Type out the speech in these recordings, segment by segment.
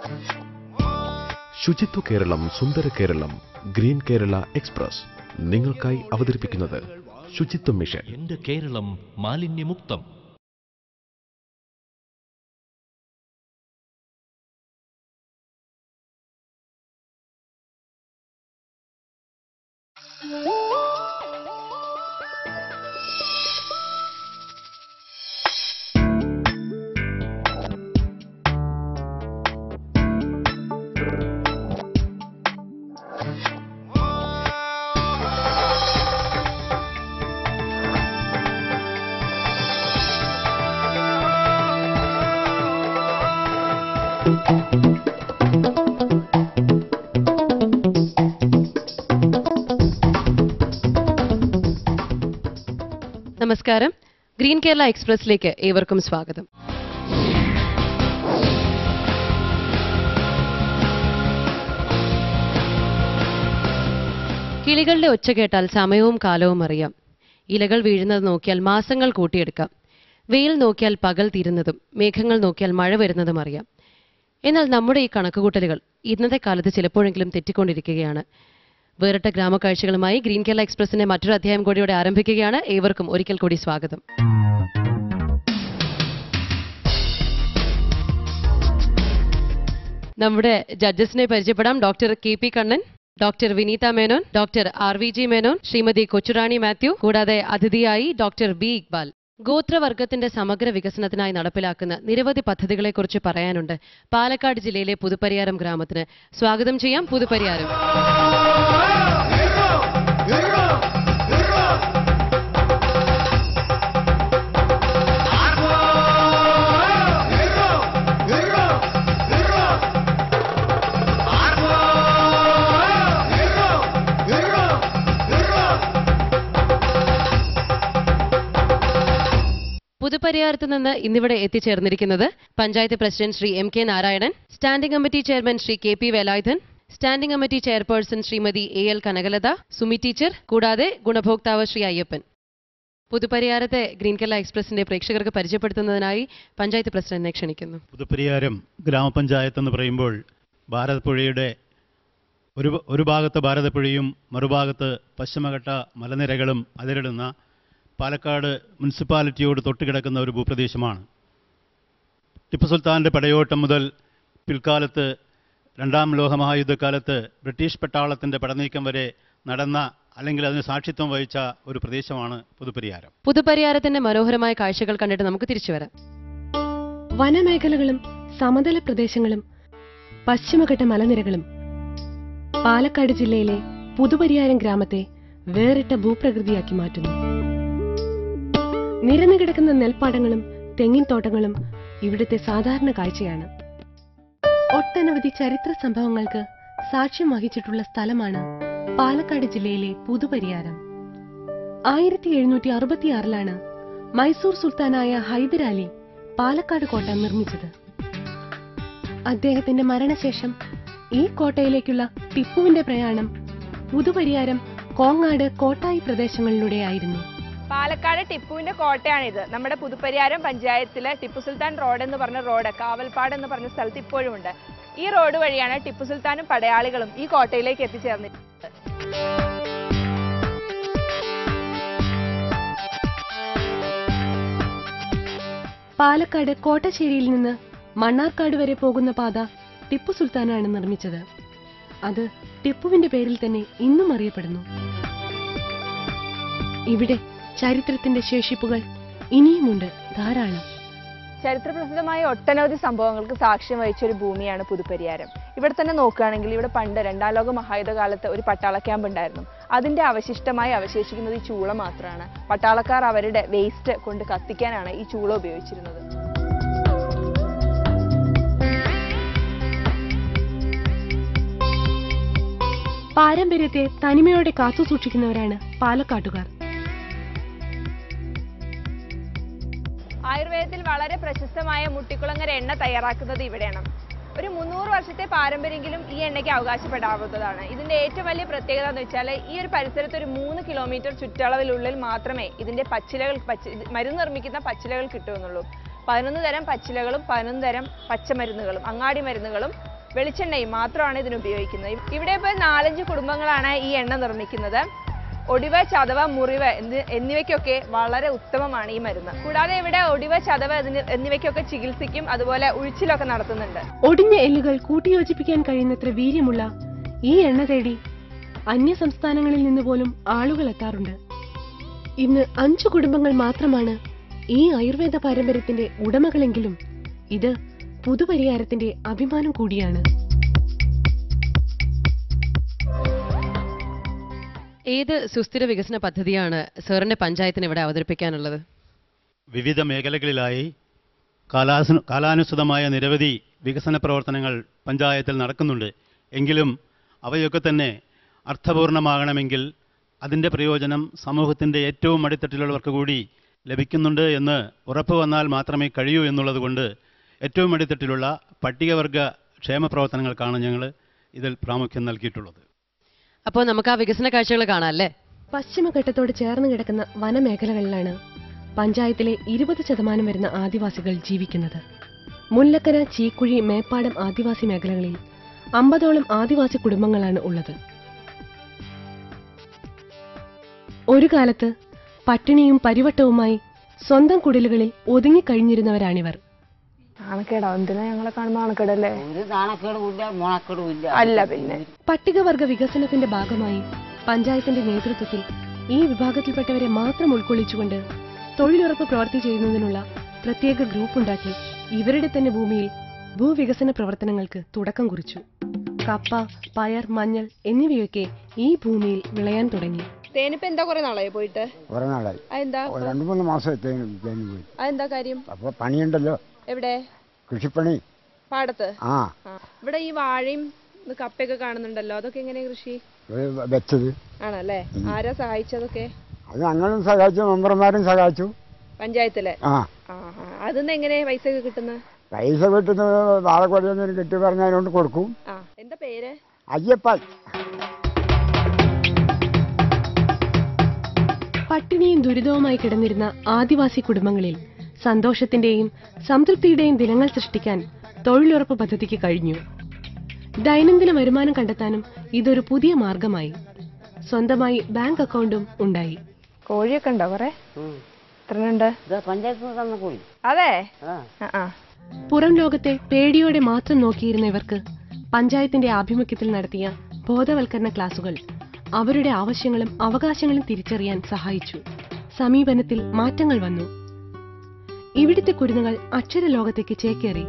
ശുചിത്വ കേരളം സുന്ദര Keralam green Kerala express നിങ്ങൾക്കായി അവതരിപ്പിക്കുന്നത് ശുചിത്വ മിഷൻ എന്റെ കേരളം മാലിന്യമുക്തം നമസ്കാരം ഗ്രീൻ കേരള എക്സ്പ്രസിലേക്ക് ഏവർക്കും സ്വാഗതം കിളികളുടെ ഒച്ച കേട്ടാൽ സമയവും കാലവും അറിയാം ഇലകൾ വീഴുന്നത് നോക്കിയാൽ മാസങ്ങൾ കൂട്ടിയെടുക്കാം വെയിൽ നോക്കിയാൽ പകൽ തീരുന്നതും മേഘങ്ങൾ നോക്കിയാൽ മഴ വരുന്നതും അറിയാം എന്നാൽ നമ്മുടെ ഈ കണക്കുകൂട്ടലുകൾ ഇന്നത്തെ കാലത്ത് ചിലപ്പോഴെങ്കിലും തെറ്റിക്കൊണ്ടിരിക്കുകയാണ് വേറിട്ട ഗ്രാമക്കാഴ്ചകളുമായി ഗ്രീൻ കേരള എക്സ്പ്രസിന്റെ മറ്റൊരു അധ്യായം കൂടിയോടെ ആരംഭിക്കുകയാണ് ഏവർക്കും ഒരിക്കൽ കൂടി സ്വാഗതം നമ്മുടെ ജഡ്ജസിനെ പരിചയപ്പെടാം doctor K P Kannan doctor Vineetha Menon doctor R V G Menon Shrimati Kochurani Mathew കൂടാതെ അതിഥിയായി ഡോക്ടർ ബി ഇക്ബാൽ ഗോത്രവർഗത്തിന്റെ സമഗ്ര വികസനത്തിനായി നടപ്പിലാക്കുന്ന നിരവധി പദ്ധതികളെക്കുറിച്ച് പറയാനുണ്ട് പാലക്കാട് ജില്ലയിലെ പുതുപ്പരിയാരം ഗ്രാമത്തിന് സ്വാഗതം ചെയ്യാം പുതുപ്പരിയാരം പുതുപരിയാരത്ത് നിന്ന് ഇന്നിവിടെ എത്തിച്ചേർന്നിരിക്കുന്നത് panchayat president Shri M K Narayanan standing committee chairman Shri K P Velayudhan standing committee chairperson Shrimati A L Kanakalatha Sumi teacher കൂടാതെ ഗുണഭോക്താവ് ശ്രീ അയ്യപ്പൻ പുതുപരിയാരത്തെ ഗ്രീൻ കേരള എക്സ്പ്രസിന്റെ പ്രേക്ഷകർക്ക് പരിചയപ്പെടുത്തുന്നതിനായി പഞ്ചായത്ത് പ്രസിഡന്റിനെ ക്ഷണിക്കുന്നു പുതുപ്പരിയാരം ഗ്രാമപഞ്ചായത്ത് എന്ന് പറയുമ്പോൾ ഭാരതപ്പുഴയുടെ ഒരു ഒരു ഭാഗത്ത് ഭാരതപ്പുഴയും മറുഭാഗത്ത് പശ്ചിമഘട്ട മലനിരകളും അതിരിടുന്ന പാലക്കാട് മുനിസിപ്പാലിറ്റിയോട് തൊട്ടുകിടക്കുന്ന ഒരു ഭൂപ്രദേശമാണ് ടിപ്പു സുൽത്താൻ്റെ പടയോട്ടം മുതൽ പിൽക്കാലത്ത് രണ്ടാം ലോകമഹായുദ്ധകാലത്ത് ബ്രിട്ടീഷ് പട്ടാളത്തിൻ്റെ പടനീക്കം വരെ നടന്ന അല്ലെങ്കിൽ അതിന് സാക്ഷിത്വം വഹിച്ച ഒരു പ്രദേശമാണ് പുതുപ്പരിയാരം പുതുപരിയാരത്തിന്റെ മനോഹരമായ കാഴ്ചകൾ കണ്ടിട്ട് നമുക്ക് തിരിച്ചു വരാം വനമേഖലകളും സമതല പ്രദേശങ്ങളും പശ്ചിമഘട്ട മലനിരകളും പാലക്കാട് ജില്ലയിലെ പുതുപരിയാരം ഗ്രാമത്തെ വേറിട്ട ഭൂപ്രകൃതിയാക്കി മാറ്റുന്നു നിരന്നു കിടക്കുന്ന നെൽപ്പാടങ്ങളും തെങ്ങിൻ തോട്ടങ്ങളും ഇവിടുത്തെ സാധാരണ കാഴ്ചയാണ് ഒട്ടനവധി ചരിത്ര സംഭവങ്ങൾക്ക് സാക്ഷ്യം വഹിച്ചിട്ടുള്ള സ്ഥലമാണ് പാലക്കാട് ജില്ലയിലെ പുതുപരിയാരം ആയിരത്തി എഴുന്നൂറ്റി അറുപത്തിയാറിലാണ് മൈസൂർ സുൽത്താനായ ഹൈദരാലി പാലക്കാട് കോട്ട നിർമ്മിച്ചത് അദ്ദേഹത്തിന്റെ മരണശേഷം ഈ കോട്ടയിലേക്കുള്ള ടിപ്പുവിന്റെ പ്രയാണം പുതുപരിയാരം കോങ്ങാട് കോട്ടായി പ്രദേശങ്ങളിലൂടെയായിരുന്നു പാലക്കാട് ടിപ്പുവിന്റെ കോട്ടയാണിത് നമ്മുടെ പുതുപ്പരിയാരം പഞ്ചായത്തിലെ ടിപ്പു സുൽത്താൻ റോഡ് എന്ന് പറഞ്ഞ റോഡ് കാവൽപ്പാട് എന്ന് പറഞ്ഞ സ്ഥലത്ത് ഇപ്പോഴും ഉണ്ട് ഈ റോഡ് വഴിയാണ് ടിപ്പു സുൽത്താനും പടയാളികളും ഈ കോട്ടയിലേക്ക് എത്തിച്ചേർന്നിട്ടുള്ളത് പാലക്കാട് കോട്ടശ്ശേരിയിൽ നിന്ന് മണ്ണാർക്കാട് വരെ പോകുന്ന പാത ടിപ്പു സുൽത്താനാണ് നിർമ്മിച്ചത് അത് ടിപ്പുവിന്റെ പേരിൽ തന്നെ ഇന്നും അറിയപ്പെടുന്നു ഇവിടെ ചരിത്രത്തിന്റെ ശേഷിപ്പുകൾ ഇനിയുമുണ്ട് ധാരാളം ചരിത്രപ്രസിദ്ധമായ ഒട്ടനവധി സംഭവങ്ങൾക്ക് സാക്ഷ്യം വഹിച്ച ഒരു ഭൂമിയാണ് പുതുപ്പരിയാരം ഇവിടെ തന്നെ നോക്കുകയാണെങ്കിൽ ഇവിടെ പണ്ട് രണ്ടാം ലോക മഹായുധ കാലത്ത് ഒരു പട്ടാള ക്യാമ്പ് ഉണ്ടായിരുന്നു അതിന്റെ അവശിഷ്ടമായി അവശേഷിക്കുന്നത് ഈ ചൂള മാത്രമാണ് പട്ടാളക്കാർ അവരുടെ വേസ്റ്റ് കൊണ്ട് കത്തിക്കാനാണ് ഈ ചൂള ഉപയോഗിച്ചിരുന്നത് പാരമ്പര്യത്തെ തനിമയോടെ കാത്തുസൂക്ഷിക്കുന്നവരാണ് പാലക്കാട്ടുകാർ ആയുർവേദത്തിൽ വളരെ പ്രശസ്തമായ മുട്ടിക്കുളങ്ങര എണ്ണ തയ്യാറാക്കുന്നത് ഇവിടെയാണ് ഒരു മുന്നൂറ് വർഷത്തെ പാരമ്പര്യമെങ്കിലും ഈ എണ്ണയ്ക്ക് അവകാശപ്പെടാവുന്നതാണ് ഇതിന്റെ ഏറ്റവും വലിയ പ്രത്യേകത എന്ന് വെച്ചാൽ ഈ ഒരു പരിസരത്ത് ഒരു മൂന്ന് കിലോമീറ്റർ ചുറ്റളവിലുള്ളിൽ മാത്രമേ ഇതിന്റെ പച്ചിലകൾ പച്ച മരുന്ന് നിർമ്മിക്കുന്ന പച്ചിലകൾ കിട്ടുമെന്നുള്ളൂ പതിനൊന്ന് തരം പച്ചിലകളും പതിനൊന്ന് തരം പച്ചമരുന്നുകളും അങ്ങാടി മരുന്നുകളും വെളിച്ചെണ്ണയും മാത്രമാണ് ഇതിന് ഉപയോഗിക്കുന്നത് ഇവിടെ ഇപ്പോൾ നാലഞ്ച് കുടുംബങ്ങളാണ് ഈ എണ്ണ നിർമ്മിക്കുന്നത് ഒടിവ് ചതവ് മുറിവ് എന്നി എന്നിവയ്ക്കൊക്കെ വളരെ ഉത്തമമാണ് ഈ മരുന്ന് കൂടാതെ ഇവിടെ ഒടിവ് ചതവ് എന്നി- എന്നിവയ്ക്കൊക്കെ ചികിത്സിക്കും അതുപോലെ ഉഴിച്ചിലൊക്കെ നടത്തുന്നുണ്ട് ഒടിഞ്ഞ എല്ലുകൾ കൂട്ടിയോജിപ്പിക്കാൻ കഴിയുന്നത്ര വീര്യമുള്ള ഈ എണ്ണ തേടി അന്യ സംസ്ഥാനങ്ങളിൽ നിന്ന് പോലും ആളുകൾ എത്താറുണ്ട് ഇന്ന് അഞ്ചു കുടുംബങ്ങൾ മാത്രമാണ് ഈ ആയുർവേദ പാരമ്പര്യത്തിന്റെ ഉടമകളെങ്കിലും ഇത് പുതുപരിഹാരത്തിന്റെ അഭിമാനം കൂടിയാണ് ഏത് സുസ്ഥിര വികസന പദ്ധതിയാണ് സാറിന്റെ പഞ്ചായത്തിന് ഇവിടെ അവതരിപ്പിക്കാനുള്ളത് വിവിധ മേഖലകളിലായി കാലാസു കാലാനുസൃതമായ നിരവധി വികസന പ്രവർത്തനങ്ങൾ പഞ്ചായത്തിൽ നടക്കുന്നുണ്ട് എങ്കിലും അവയൊക്കെ തന്നെ അർത്ഥപൂർണമാകണമെങ്കിൽ അതിൻ്റെ പ്രയോജനം സമൂഹത്തിൻ്റെ ഏറ്റവും അടിത്തട്ടിലുള്ളവർക്ക് കൂടി ലഭിക്കുന്നുണ്ട് എന്ന് ഉറപ്പ് വന്നാൽ മാത്രമേ കഴിയൂ എന്നുള്ളതുകൊണ്ട് ഏറ്റവും അടിത്തട്ടിലുള്ള പട്ടികവർഗ ക്ഷേമ പ്രവർത്തനങ്ങൾക്കാണ് ഞങ്ങൾ ഇതിൽ പ്രാമുഖ്യം നൽകിയിട്ടുള്ളത് അപ്പോൾ നമുക്ക് ആ വികസന കാഴ്ചകൾ കാണാം അല്ലേ പശ്ചിമഘട്ടത്തോട് ചേർന്ന് കിടക്കുന്ന വനമേഖലകളിലാണ് പഞ്ചായത്തിലെ ഇരുപത് ശതമാനം വരുന്ന ആദിവാസികൾ ജീവിക്കുന്നത് മുല്ലക്കര ചീക്കുഴി മേപ്പാടം ആദിവാസി മേഖലകളിൽ അമ്പതോളം ആദിവാസി കുടുംബങ്ങളാണ് ഉള്ളത് ഒരു കാലത്ത് പട്ടിണിയും പരിവട്ടവുമായി സ്വന്തം കുടിലുകളിൽ ഒതുങ്ങിക്കഴിഞ്ഞിരുന്നവരാണിവർ നാണക്കേടാ എന്തിനാ ഞങ്ങളെ കാണുമ്പോൾ നാണക്കേടല്ലേ ഒരു നാണക്കേടുമില്ല മോണക്കേടുമില്ല അല്ല പിന്നെ പട്ടികവർഗ വികസനത്തിന്റെ ഭാഗമായി പഞ്ചായത്തിന്റെ നേതൃത്വത്തിൽ ഈ വിഭാഗത്തിൽപ്പെട്ടവരെ മാത്രം ഉൾക്കൊള്ളിച്ചുകൊണ്ട് തൊഴിലുറപ്പ് പ്രവൃത്തി ചെയ്യുന്നതിനുള്ള പ്രത്യേക ഗ്രൂപ്പ് ഉണ്ടാക്കി ഇവരുടെ തന്നെ ഭൂമിയിൽ ഭൂവികസന പ്രവർത്തനങ്ങൾക്ക് തുടക്കം കുറിച്ചു കപ്പ പയർ മഞ്ഞൾ എന്നിവയൊക്കെ ഈ ഭൂമിയിൽ വിളയാൻ തുടങ്ങി തേനിപ്പോ എന്താ കുറെ നാളായി പോയിട്ട് കുറെ നാളായി അതെന്താ ഒരു രണ്ട് മൂന്ന് മാസം തേന് തേന് പോയി അതെന്താ കാര്യം അപ്പോൾ പണിയുണ്ടല്ലോ എവിടെ കൃഷിപ്പണി പാടത്ത് ആ ആ. ഇവിടെ ഈ വാഴയും ഇത് കപ്പയൊക്കെ കാണുന്നുണ്ടല്ലോ അതൊക്കെ എങ്ങനെയാ കൃഷി ഇത് വെച്ചത് ആണല്ലേ ആരാ സഹായിച്ചതൊക്കെ അത് ഞങ്ങളും സഹായിച്ചു മെമ്പർമാരും സഹായിച്ചു പഞ്ചായത്തിലെ ആ ആ ആ അതിന്ന് എങ്ങനെ പൈസ ഒക്കെ കിട്ടുന്നത് പൈസ വീട്ടിൽ നിന്ന് നാളെ കൊടിയൊന്നും കിട്ടി പറഞ്ഞതിനോണ്ട് കൊടുക്കും ആ എന്താ പേര് അയ്യപ്പൻ പട്ടിണിയും ദുരിതവുമായി കിടന്നിരുന്ന ആദിവാസി കുടുംബങ്ങളിൽ സന്തോഷത്തിന്റെയും സംതൃപ്തിയുടെയും ദിനങ്ങൾ സൃഷ്ടിക്കാൻ തൊഴിലുറപ്പ് പദ്ധതിക്ക് കഴിഞ്ഞു ദൈനംദിന വരുമാനം കണ്ടെത്താനും ഇതൊരു പുതിയ മാർഗമായി സ്വന്തമായി ബാങ്ക് അക്കൗണ്ടും ഉണ്ടായി കോഴിയൊക്കെ ഉണ്ടോ കൊറേ എത്രണ്ട് ഇത് പഞ്ചായത്തിൽ നിന്ന് തന്ന കൂടി അതെ ആ ആ ആ പുറം ലോകത്തെ പേടിയോടെ മാത്രം നോക്കിയിരുന്ന ഇവർക്ക് പഞ്ചായത്തിന്റെ ആഭിമുഖ്യത്തിൽ നടത്തിയ ബോധവൽക്കരണ ക്ലാസുകൾ അവരുടെ ആവശ്യങ്ങളും അവകാശങ്ങളും തിരിച്ചറിയാൻ സഹായിച്ചു സമീപനത്തിൽ മാറ്റങ്ങൾ വന്നു ഇവിടുത്തെ കുരുന്നുകൾ അക്ഷരലോകത്തേക്ക് ചേക്കേറി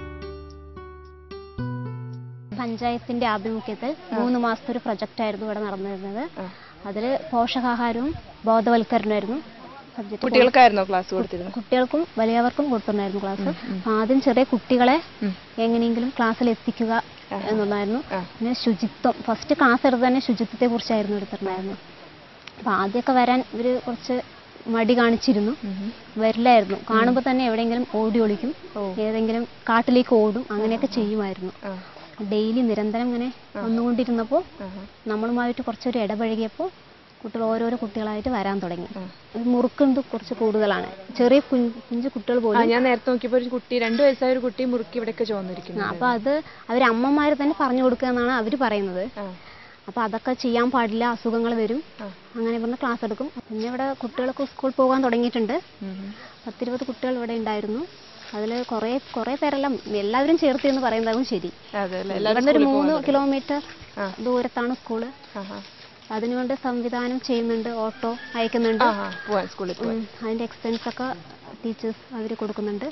പഞ്ചായത്തിന്റെ ആഭിമുഖ്യത്തിൽ മൂന്ന് മാസത്തെ ഒരു പ്രൊജക്റ്റ് ആയിരുന്നു ഇവിടെ നടന്നിരുന്നത് അതിൽ പോഷകാഹാരവും ബോധവൽക്കരണമായിരുന്നു സബ്ജക്റ്റ് കുട്ടികൾക്കായിരുന്നോ ക്ലാസ് കൊടുത്തിരുന്നത് കുട്ടികൾക്കും വലിയവർക്കും കൊടുത്തിട്ടുണ്ടായിരുന്നു ക്ലാസ് അപ്പൊ ആദ്യം ചെറിയ കുട്ടികളെ എങ്ങനെയെങ്കിലും ക്ലാസ്സിൽ എത്തിക്കുക എന്നുള്ളതായിരുന്നു പിന്നെ ശുചിത്വം ഫസ്റ്റ് ക്ലാസ് എടുത്ത് തന്നെ ശുചിത്വത്തെ കുറിച്ചായിരുന്നു എടുത്തിട്ടുണ്ടായിരുന്നു അപ്പൊ ആദ്യമൊക്കെ വരാൻ ഇവര് കുറച്ച് മടി കാണിച്ചിരുന്നു വരില്ലായിരുന്നു കാണുമ്പോൾ തന്നെ എവിടെയെങ്കിലും ഓടി ഒളിക്കും ഏതെങ്കിലും കാട്ടിലേക്ക് ഓടും അങ്ങനെയൊക്കെ ചെയ്യുമായിരുന്നു ഡെയിലി നിരന്തരം ഇങ്ങനെ വന്നുകൊണ്ടിരുന്നപ്പോൾ നമ്മളുമായിട്ട് കുറച്ചൊരു ഇടപഴകിയപ്പോൾ കുട്ടികൾ ഓരോരോ കുട്ടികളായിട്ട് വരാൻ തുടങ്ങി ഈ മുറുക്കുന്നത് കുറച്ച് കൂടുതലാണ് ചെറിയ കുഞ്ഞ് കുഞ്ഞു കുട്ടികൾ ആ പോലും ഞാൻ നേരത്തെ നോക്കിയപ്പോ ഒരു കുട്ടി രണ്ടു വയസ്സായ ഒരു കുട്ടി മുറുക്കി ഇവിടെയൊക്കെ ചോന്നിരിക്കുന്നു അപ്പൊ അത് അവർ അമ്മമാർ തന്നെ പറഞ്ഞു കൊടുക്കുക എന്നാണ് അവർ പറയുന്നത് അപ്പൊ അതൊക്കെ ചെയ്യാൻ പാടില്ല അസുഖങ്ങൾ വരും അങ്ങനെ പറഞ്ഞ് ക്ലാസ് എടുക്കും പിന്നെ ഇവിടെ കുട്ടികളൊക്കെ സ്കൂൾ പോകാൻ തുടങ്ങിയിട്ടുണ്ട് പത്തിരുപത് കുട്ടികൾ ഇവിടെ ഉണ്ടായിരുന്നു അതിൽ കുറേ കുറേ പേരെല്ലാം എല്ലാവരും ചേർത്ത് എന്ന് പറയുന്നതാകും ശരി അതെ അല്ലേ ഇവിടെ ഒരു മൂന്ന് കിലോമീറ്റർ ദൂരത്താണ് സ്കൂള് അതിനുവേണ്ടി സംവിധാനം ചെയ്യുന്നുണ്ട് ഓട്ടോ അയക്കുന്നുണ്ട് പോവാൻ സ്കൂളിൽ പോവാൻ ഉം, അതിന്റെ എക്സ്പെൻസ് ഒക്കെ ടീച്ചേഴ്സ് അവർ കൊടുക്കുന്നുണ്ട്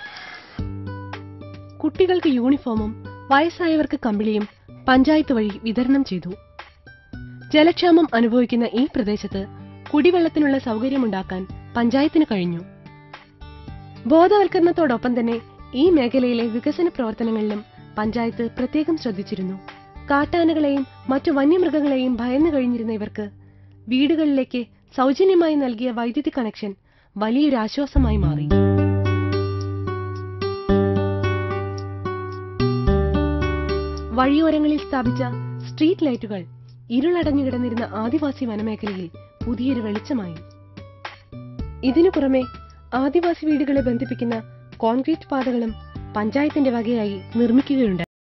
കുട്ടികൾക്ക് യൂണിഫോമും വയസ്സായവർക്ക് കമ്പിളിയും പഞ്ചായത്ത് വഴി വിതരണം ചെയ്തു ജലക്ഷാമം അനുഭവിക്കുന്ന ഈ പ്രദേശത്ത് കുടിവെള്ളത്തിനുള്ള സൗകര്യമുണ്ടാക്കാൻ പഞ്ചായത്തിന് കഴിഞ്ഞു ബോധവൽക്കരണത്തോടൊപ്പം തന്നെ ഈ മേഖലയിലെ വികസന പ്രവർത്തനങ്ങളിലും പഞ്ചായത്ത് പ്രത്യേകം ശ്രദ്ധിച്ചിരുന്നു കാട്ടാനകളെയും മറ്റു വന്യമൃഗങ്ങളെയും ഭയന്നു കഴിഞ്ഞിരുന്ന ഇവർക്ക് വീടുകളിലേക്ക് സൗജന്യമായി നൽകിയ വൈദ്യുതി കണക്ഷൻ വലിയൊരു ആശ്വാസമായി മാറി വഴിയോരങ്ങളിൽ സ്ഥാപിച്ച സ്ട്രീറ്റ് ലൈറ്റുകൾ ഇരുളടഞ്ഞു കിടന്നിരുന്ന ആദിവാസി വനമേഖലയിൽ പുതിയൊരു വെളിച്ചമായി ഇതിനു പുറമെ ആദിവാസി വീടുകളെ ബന്ധിപ്പിക്കുന്ന കോൺക്രീറ്റ് പാതകളും പഞ്ചായത്തിന്റെ വകയായി നിർമ്മിക്കുകയുണ്ടായി